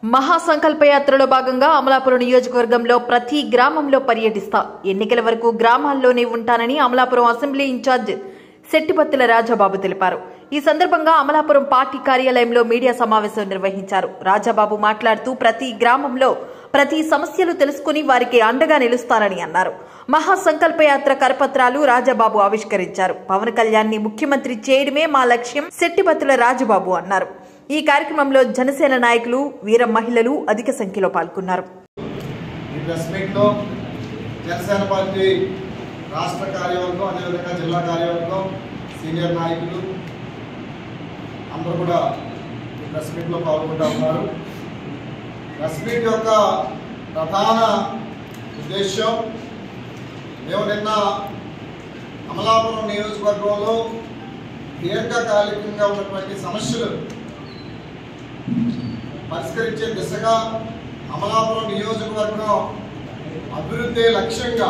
మహాసంకల్ప యాత్రలో భాగంగా అమలాపురం నియోజకవర్గంలో ప్రతి గ్రామంలో పర్యటిస్తా ఎన్నికల వరకు గ్రామాల్లోనే ఉంటానని అమలాపురం అసెంబ్లీ ఇన్ఛార్జ్ శెట్టిపత్తుల రాజాబాబు తెలిపారు ఈ సందర్భంగా అమలాపురం పార్టీ కార్యాలయంలో మీడియా సమావేశం నిర్వహించారు రాజాబాబు మాట్లాడుతూ ప్రతి గ్రామంలో ప్రతి సమస్యలు తెలుసుకుని వారికి అండగా నిలుస్తానని అన్నారు మహాసంకల్ప యాత్ర కరపత్రాలు రాజాబాబు ఆవిష్కరించారు పవన్ కళ్యాణ్ ని ముఖ్యమంత్రి చేయడమే మా లక్ష్యం శెట్టిపత్తుల రాజబాబు అన్నారు ఈ కార్యక్రమంలో జనసేన నాయకులు వీర మహిళలు అధిక సంఖ్యలో పాల్గొన్నారు ఈ ప్రెస్ మీట్లో జనసేన పార్టీ రాష్ట్ర కార్యవర్గం అదేవిధంగా జిల్లా కార్యవర్గం సీనియర్ నాయకులు అందరూ కూడా ఈ ప్రెస్ మీట్లో పాల్గొంటూ ఉన్నారు ప్రెస్ మీట్ యొక్క ప్రధాన ఉద్దేశం మేము నిన్న అమలాపురం నియోజకవర్గంలో దీర్ఘకాలికంగా ఉన్నటువంటి సమస్యలు పరిష్కరించే దిశగా అమలాపురం నియోజకవర్గం అభివృద్ధి లక్ష్యంగా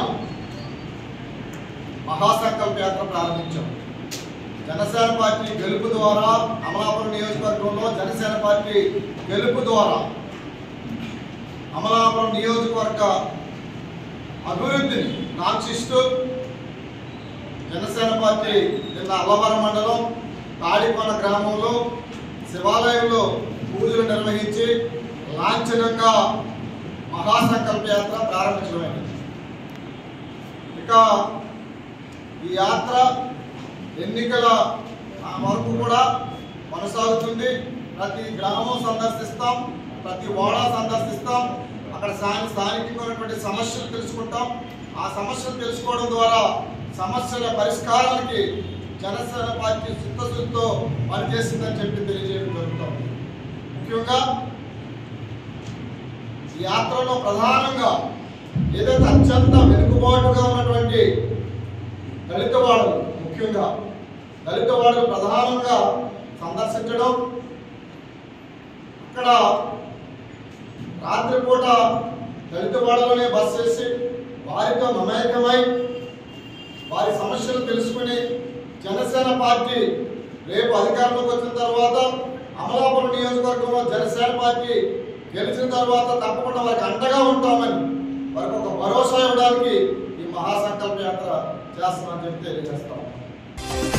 మహాసంకల్ప యాత్ర ప్రారంభించాం జనసేన పార్టీ గెలుపు ద్వారా అమలాపురం నియోజకవర్గంలో జనసేన పార్టీ గెలుపు ద్వారా అమలాపురం నియోజకవర్గ అభివృద్ధిని కాంక్షిస్తూ జనసేన పార్టీ నిన్న అల్లవరం మండలం తాడికొండ గ్రామంలో శివాలయంలో పూజలు నిర్వహించి లాంఛనంగా మహాసంకల్ప యాత్ర ప్రారంభించడమైంది ఇక ఈ యాత్ర ఎన్నికల వరకు కూడా కొనసాగుతుంది ప్రతి గ్రామం సందర్శిస్తాం ప్రతి వాడ సందర్శిస్తాం అక్కడ స్థాని స్థానికంగా ఉన్నటువంటి సమస్యలు తెలుసుకుంటాం ఆ సమస్యలు తెలుసుకోవడం ద్వారా సమస్యల పరిష్కారానికి జనసేన పార్టీ చిత్తశుద్ధితో పనిచేసిందని చెప్పి తెలియజేయడం జరుగుతుంది ముఖ్యంగా ఈ యాత్రలో ప్రధానంగా ఏదైతే అత్యంత వెనుకబాటుగా ఉన్నటువంటి దళిత వాడలు ముఖ్యంగా దళిత వాడలు ప్రధానంగా సందర్శించడం అక్కడ రాత్రిపూట దళిత వాడలోనే బస్ చేసి వారితో మమేకమై వారి సమస్యలు తెలుసుకుని జనసేన పార్టీ రేపు అధికారంలోకి వచ్చిన తర్వాత అమలాపురం నియోజకవర్గంలో జనసేన పార్టీ గెలిచిన తర్వాత తప్పకుండా వారికి అండగా ఉంటామని వారికి ఒక భరోసా ఇవ్వడానికి ఈ మహాసంకల్ప యాత్ర చేస్తామని చెప్పి తెలియజేస్తాం